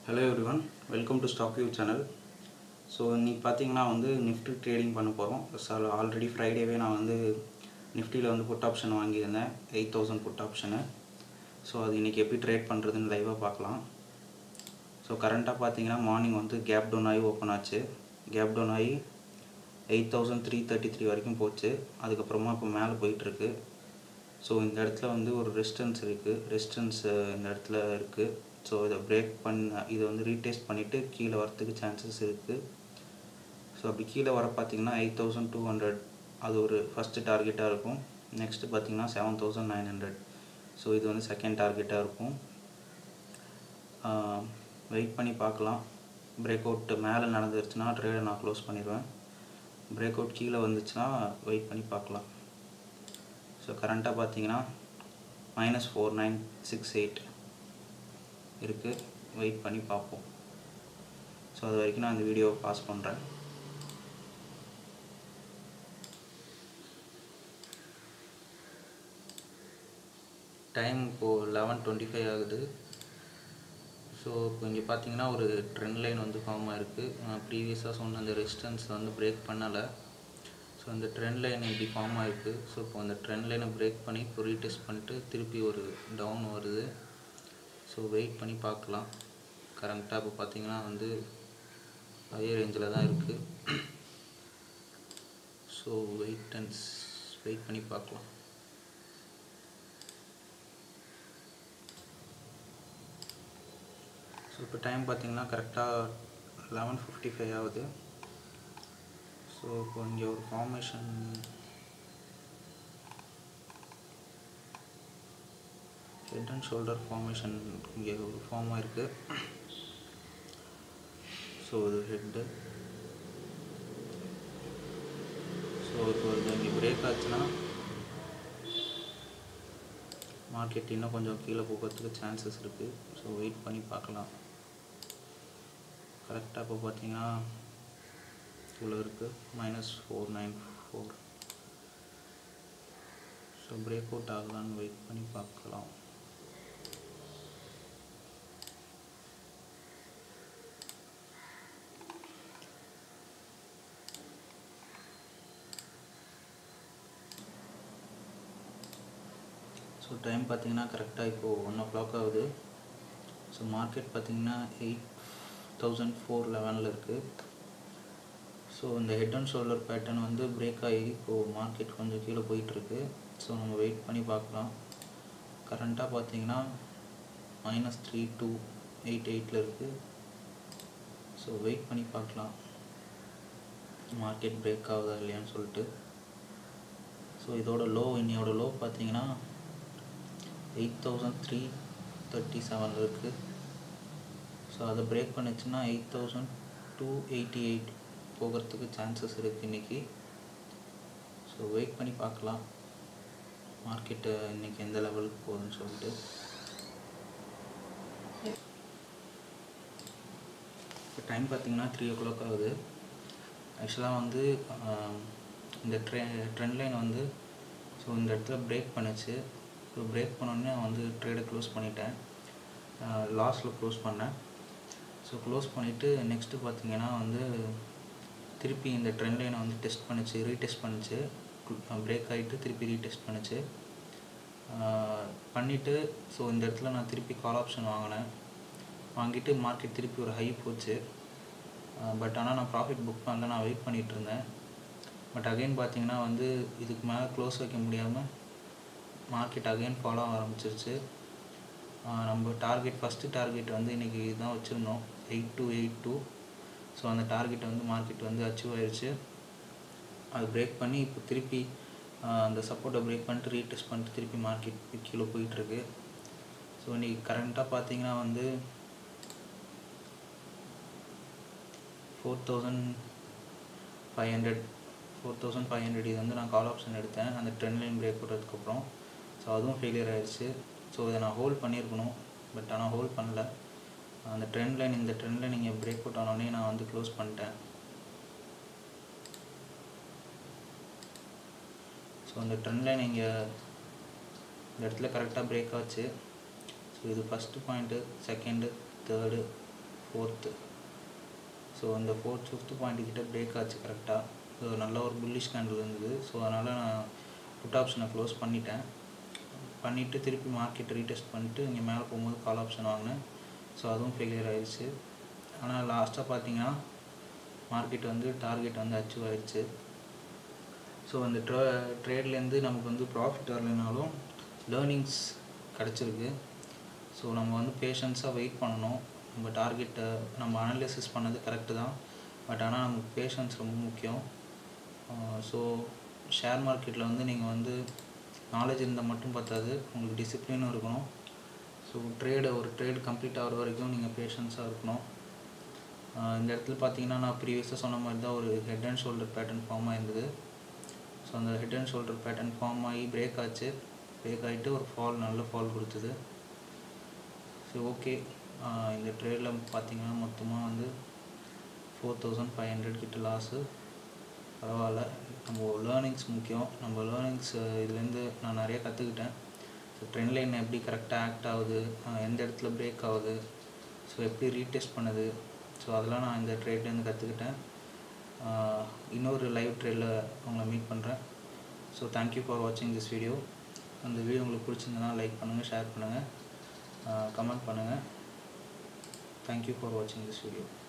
hello everyone welcome to stock view channel so இன்றைக்கி பார்த்தீங்கன்னா வந்து நிஃப்டி ட்ரேடிங் பண்ண போகிறோம் ஸோ ஆல்ரெடி ஃப்ரைடேவே நான் வந்து நிஃப்டியில் வந்து புட் ஆப்ஷன் வாங்கியிருந்தேன் eight thousand put option so அது இன்றைக்கி எப்படி ட்ரேட் பண்ணுறதுன்னு லைவாக பார்க்கலாம் ஸோ கரண்ட்டாக பார்த்தீங்கன்னா மார்னிங் வந்து கேப் டவுன் ஆகி ஓப்பன் ஆச்சு கேப் டவுன் ஆகி eight thousand three thirty three வரைக்கும் போச்சு அதுக்கப்புறமா இப்போ மேலே போயிட்டுருக்கு ஸோ இந்த இடத்துல வந்து ஒரு ரெசிஸ்டன்ஸ் இருக்குது ரெசிஸ்டன்ஸ் இந்த இடத்துல இருக்குது ஸோ இதை பிரேக் பண்ண இதை வந்து ரீடெஸ்ட் பண்ணிவிட்டு கீழே வரத்துக்கு சான்சஸ் இருக்குது ஸோ அப்படி கீழே வர பார்த்தீங்கன்னா எயிட் தௌசண்ட் டூ ஹண்ட்ரட் அது ஒரு ஃபஸ்ட்டு டார்கெட்டாக இருக்கும் நெக்ஸ்ட்டு பார்த்தீங்கன்னா seven thousand nine hundred so இது வந்து செகண்ட் டார்கெட்டாக இருக்கும் வெயிட் பண்ணி பார்க்கலாம் பிரேக் அவுட் மேலே நடந்துருச்சுன்னா ட்ரேடை நான் க்ளோஸ் பண்ணிடுவேன் பிரேக் அவுட் கீழே வந்துச்சுன்னா வெயிட் பண்ணி பார்க்கலாம் ஸோ கரண்ட்டாக பார்த்தீங்கன்னா minus four nine six eight இருக்குது வெயிட் பண்ணி பார்ப்போம் ஸோ அது வரைக்கும் நான் இந்த வீடியோவை பாஸ் பண்ணுறேன் டைம் இப்போது லெவன் டுவெண்ட்டி ஃபைவ் ஆகுது ஸோ இப்போ இங்கே பார்த்தீங்கன்னா ஒரு ட்ரெண்ட் லைன் வந்து ஃபார்ம் ஆகிருக்கு நான் ப்ரீவியஸாக சொன்ன அந்த ரெசிஸ்டன்ஸ் வந்து பிரேக் பண்ணலை ஸோ இந்த ட்ரெண்ட் லைன் இப்படி ஃபார்ம் ஆகிருக்கு ஸோ இப்போ அந்த ட்ரெண்ட் லைனை பிரேக் பண்ணி இப்போ ரீடெஸ்ட் பண்ணிட்டு திருப்பி ஒரு டவுன் வருது ஸோ வெயிட் பண்ணி பார்க்கலாம் கரண்ட்டாக இப்போ பார்த்தீங்கன்னா வந்து ஹையர் ரேஞ்சில் தான் இருக்குது ஸோ வெயிட் அண்ட் வெயிட் பண்ணி பார்க்கலாம் ஸோ இப்போ டைம் பார்த்தீங்கன்னா கரெக்டாக லெவன் ஃபிஃப்டி ஃபைவ் ஆகுது ஸோ இப்போ இங்கே ஒரு formation head and shoulder formation இங்கே ஒரு ஃபார்ம் ஆயிருக்கு ஸோ இது ஹெட்டு ஸோ இப்போ இது இங்கே பிரேக் ஆச்சுன்னா மார்க்கெட் இன்னும் கொஞ்சம் கீழே போகிறதுக்கு சான்சஸ் இருக்குது ஸோ வெயிட் பண்ணி பார்க்கலாம் கரெக்டாக இப்போ பார்த்தீங்கன்னா இவ்வளோ இருக்குது minus four nine four so break out ஆகலான்னு வெயிட் பண்ணி பார்க்கலாம் ஸோ டைம் பார்த்தீங்கன்னா கரெக்டாக இப்போது ஒன் ஓ கிளாக் ஆகுது ஸோ மார்க்கெட் பார்த்தீங்கன்னா எயிட் தௌசண்ட் ஃபோர் லெவனில் இருக்குது ஸோ இந்த ஹெட் அண்ட் ஷோல்டர் பேட்டர்ன் வந்து பிரேக் ஆகி இப்போது மார்க்கெட் கொஞ்சம் கீழே போயிட்டுருக்கு ஸோ நம்ம வெயிட் பண்ணி பார்க்கலாம் கரண்ட்டாக பார்த்தீங்கன்னா மைனஸ் த்ரீ டூ எயிட் எயிட்டில் இருக்குது ஸோ வெயிட் பண்ணி பார்க்கலாம் மார்க்கெட் பிரேக் ஆகுதா இல்லையான்னு சொல்லிட்டு ஸோ இதோட லோ இன்னையோட லோ பார்த்தீங்கன்னா எயிட் தௌசண்ட் த்ரீ தேர்ட்டி செவனில் இருக்குது ஸோ அதை பிரேக் பண்ணிச்சுன்னா eight thousand two eighty eight போகிறதுக்கு சான்சஸ் இருக்குது இன்றைக்கி ஸோ வெயிட் பண்ணி பார்க்கலாம் மார்க்கெட்டு இன்றைக்கி எந்த லெவலுக்கு போகுதுன்னு சொல்லிட்டு இப்போ டைம் பார்த்திங்கன்னா த்ரீ ஓ கிளாக் ஆகுது ஆக்சுவலாக வந்து இந்த ட்ரெ ட்ரெண்ட் லைன் வந்து ஸோ இந்த இடத்துல பிரேக் பண்ணுச்சு ஸோ பிரேக் பண்ணோடனே நான் வந்து ட்ரேடை க்ளோஸ் பண்ணிட்டேன் லாஸ்ட்டில் க்ளோஸ் பண்ணேன் ஸோ க்ளோஸ் பண்ணிவிட்டு நெக்ஸ்ட்டு பார்த்தீங்கன்னா வந்து திருப்பி இந்த ட்ரெண்ட் லைனை வந்து டெஸ்ட் பண்ணிச்சு ரீடெஸ்ட் பண்ணிச்சு பிரேக் ஆகிட்டு திருப்பி ரீடெஸ்ட் பண்ணிச்சு பண்ணிவிட்டு ஸோ இந்த இடத்துல நான் திருப்பி கால் ஆப்ஷன் வாங்கினேன் வாங்கிட்டு மார்க்கெட் திருப்பி ஒரு ஹை போச்சு பட் ஆனால் நான் ப்ராஃபிட் புக் பண்ணல நான் வெயிட் பண்ணிகிட்டு இருந்தேன் பட் அகைன் பார்த்தீங்கன்னா வந்து இதுக்கு மேலே க்ளோஸ் வைக்க முடியாமல் மார்க்கெட் அகைன் ஃபாலோ ஆரம்பிச்சிருச்சு நம்ம டார்கெட் ஃபஸ்ட்டு டார்கெட் வந்து இன்றைக்கி தான் வச்சுருந்தோம் eight two eight two so அந்த டார்கெட் வந்து மார்க்கெட் வந்து அச்சீவ் ஆயிடுச்சு அது பிரேக் பண்ணி இப்போ திருப்பி அந்த சப்போர்ட்டை பிரேக் பண்ணிட்டு ரீடெஸ்ட் பண்ணிட்டு திருப்பி மார்க்கெட் கீழே போயிட்டுருக்கு ஸோ இன்றைக்கி கரண்ட்டாக பார்த்தீங்கன்னா வந்து four thousand five hundred four thousand five hundred இது வந்து நான் கால் ஆப்ஷன் எடுத்தேன் அந்த ட்ரெண்ட் லைன் பிரேக் போட்டதுக்கப்புறம் ஸோ அதுவும் ஃபெயிலியர் ஆயிடுச்சு ஸோ இதை நான் ஹோல்ட் பண்ணியிருக்கணும் பட் ஆனால் ஹோல்ட் பண்ணல அந்த ட்ரெண்ட் லைன் இந்த ட்ரெண்ட் லைன் இங்கே பிரேக் அவுட் ஆனோடனே நான் வந்து க்ளோஸ் பண்ணிட்டேன் ஸோ அந்த ட்ரெண்ட் லைன் இங்கே இந்த இடத்துல கரெக்டாக பிரேக் ஆச்சு ஸோ இது first point second third fourth so அந்த ஃபோர்த் ஃபிஃப்த் பாயிண்ட் கிட்ட பிரேக் ஆச்சு கரெக்டாக ஸோ நல்ல ஒரு புல்லிஷ் கேண்டில் இருந்தது ஸோ அதனால் நான் புட் ஆப்ஷனை க்ளோஸ் பண்ணிட்டேன் பண்ணிவிட்டு திருப்பி மார்க்கெட் ரீடெஸ்ட் பண்ணிவிட்டு இங்கே மேலே போகும்போது கால் ஆப்ஷன் வாங்கினேன் ஸோ அதுவும் ஃபெயிலியர் ஆயிடுச்சு ஆனால் லாஸ்ட்டாக பார்த்தீங்கன்னா மார்க்கெட் வந்து டார்கெட் வந்து அச்சீவ் ஆயிடுச்சு ஸோ அந்த ட்ரா ட்ரேட்லேருந்து நமக்கு வந்து ப்ராஃபிட் வரலைனாலும் லேர்னிங்ஸ் கிடச்சிருக்கு ஸோ நம்ம வந்து பேஷன்ஸாக வெயிட் பண்ணணும் நம்ம டார்கெட்டை நம்ம அனலைசிஸ் பண்ணது கரெக்டு தான் பட் ஆனால் நமக்கு பேஷன்ஸ் ரொம்ப முக்கியம் ஸோ ஷேர் மார்க்கெட்டில் வந்து நீங்கள் வந்து நாலேஜ் இருந்தால் மட்டும் பத்தாது உங்களுக்கு டிசிப்ளினும் இருக்கணும் ஸோ ட்ரேடு ஒரு ட்ரேடு கம்ப்ளீட் ஆகிற வரைக்கும் நீங்கள் பேஷன்ஸாக இருக்கணும் இந்த இடத்துல பார்த்தீங்கன்னா நான் ப்ரீவியஸாக சொன்ன மாதிரி தான் ஒரு head and shoulder pattern form ஆயிருந்தது ஸோ அந்த head and shoulder pattern form ஆகி பிரேக் ஆச்சு பிரேக் ஆகிட்டு ஒரு ஃபால் நல்ல ஃபால் கொடுத்தது ஸோ ஓகே இந்த ட்ரேடில் பார்த்தீங்கன்னா மொத்தமாக வந்து ஃபோர் தௌசண்ட் ஃபைவ் ஹண்ட்ரட் கிட்ட லாஸு பரவாயில்ல நம்ம லேர்னிங்ஸ் முக்கியம் நம்ம லேர்னிங்ஸ் இதுலேருந்து நான் நிறைய கற்றுக்கிட்டேன் ஸோ ட்ரெண்ட் லைன் எப்படி கரெக்டாக ஆக்ட் ஆகுது எந்த இடத்துல பிரேக் ஆகுது ஸோ எப்படி ரீடெஸ்ட் பண்ணுது ஸோ அதெல்லாம் நான் இந்த ட்ரேட்லேருந்து கற்றுக்கிட்டேன் இன்னொரு லைவ் ட்ரேடில் உங்களை மீட் பண்ணுறேன் ஸோ தேங்க்யூ ஃபார் வாட்சிங் திஸ் வீடியோ அந்த வீடியோ உங்களுக்கு பிடிச்சிருந்தனா லைக் பண்ணுங்கள் ஷேர் பண்ணுங்கள் கமெண்ட் பண்ணுங்கள் தேங்க்யூ ஃபார் வாட்சிங் திஸ் வீடியோ